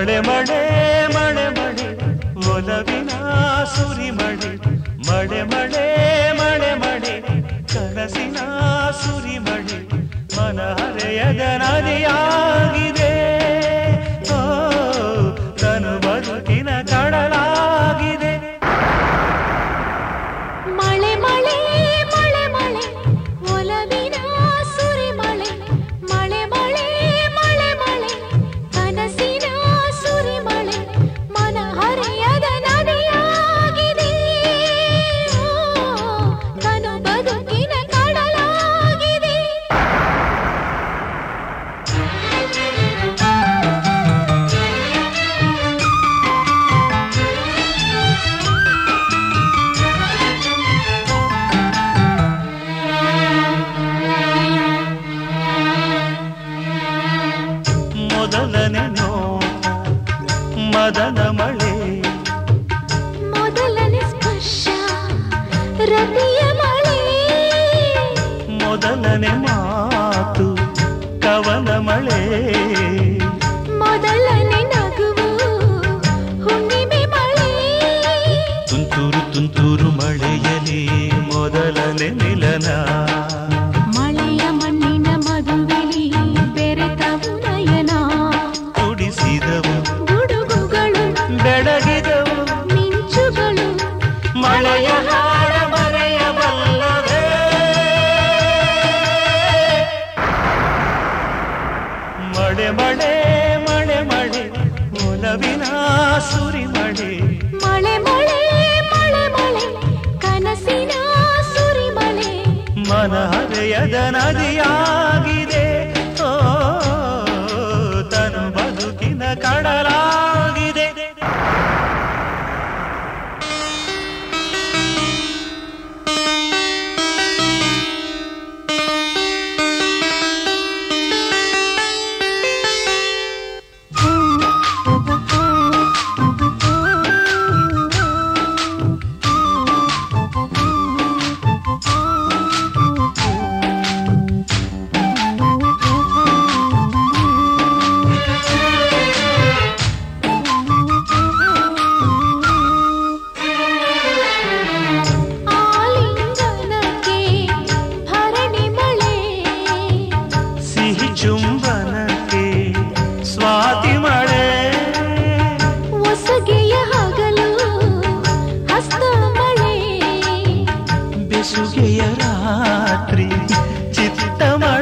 ಮಳೆ ಮಳೆ ಮಳೆ ಮಳೆ ಒಲವಿನ ಸುರಿ ಮಳೆ ಮಳೆ ಮಳೆ ಮಳೆ ಮಳೆ ಕನಸಿನ ಸುರಿ ಮಳೆ ಮನ ಹರೆಯದ ನದಿಯಾಗಿದೆ ಓ ತನು ಬದುಕಿನ ಕಡಲಾಗಿದೆ ಮಳೆ ಮಳೆ ಮಳೆ ಮಳೆ ಒಲವಿನ ಸುರಿ ಮಳೆ ಮಳೆ ಮಳೆ ಮಳೆ ಮಳೆ ಕನಸಿನ ಸುರಿ ಮಳೆ ಮನ ಹರಿಯದ ನದಿಯಾಗಿದೆ ಓ, ತನು ಬದುಕಿನ ಕಡಲಾಗಿದೆ ಮೊದಲನೆ ನೋಟ ಮದನ ಮಳೆ ಮೊದಲನೇ ಸ್ಪರ್ಶ ರತಿಯ ಮಳೆ ಮೊದಲನೆ ಮಾತು ಕವನ ಮಳೆ ಮೊದಲನೇ ನಗುವು ಹುಣ್ಣಿಮೆ ಮಳೆ ತುಂತುರು ತುಂತುರು ಮಳೆಯಲಿ ಮೊದಲನೆ ಮಿಲನ ಮಳೆಯ ಮಣ್ಣಿನ ಮದುವೆಲಿ ಬೆರೆತವು ನಯನ ಕುಡಿಸಿದವು ಗುಡುಗುಗಳು ಬೆಳಗಿದವು ಮಿಂಚುಗಳು ಮಳೆಯ ಹಾಡ ಮರೆಯಬಲ್ಲವೇ ಮಳೆ ಮಳೆ ಮಳೆ ಮಳೆ ಒಲವಿನ ಸುರಿ ಮಳೆ ಮಳೆ ಮಳೆ ಮಳೆ ಮಳೆ ಕನಸಿನ ಸುರಿ ಮಳೆ ಮನ ಹರೆಯದ ನದಿಯಾಗಿದೆ ಓ ತನು ಬದುಕಿನ ಕಡಲಾಗಿದೆ ಆಲಿಂಗನಕ್ಕೆ ಭರಣಿ ಮಳೆ ಸಿಹಿ ಚುಂಬನಕ್ಕೆ ಸ್ವಾತಿ ಮಳೆ ಹೊಸಗೆಯ ಹಗಲು ಹಸ್ತ ಮಳೆ ಬೆಸುಗೆಯ ರಾತ್ರಿ ಚಿತ್ತ ಮಳೆ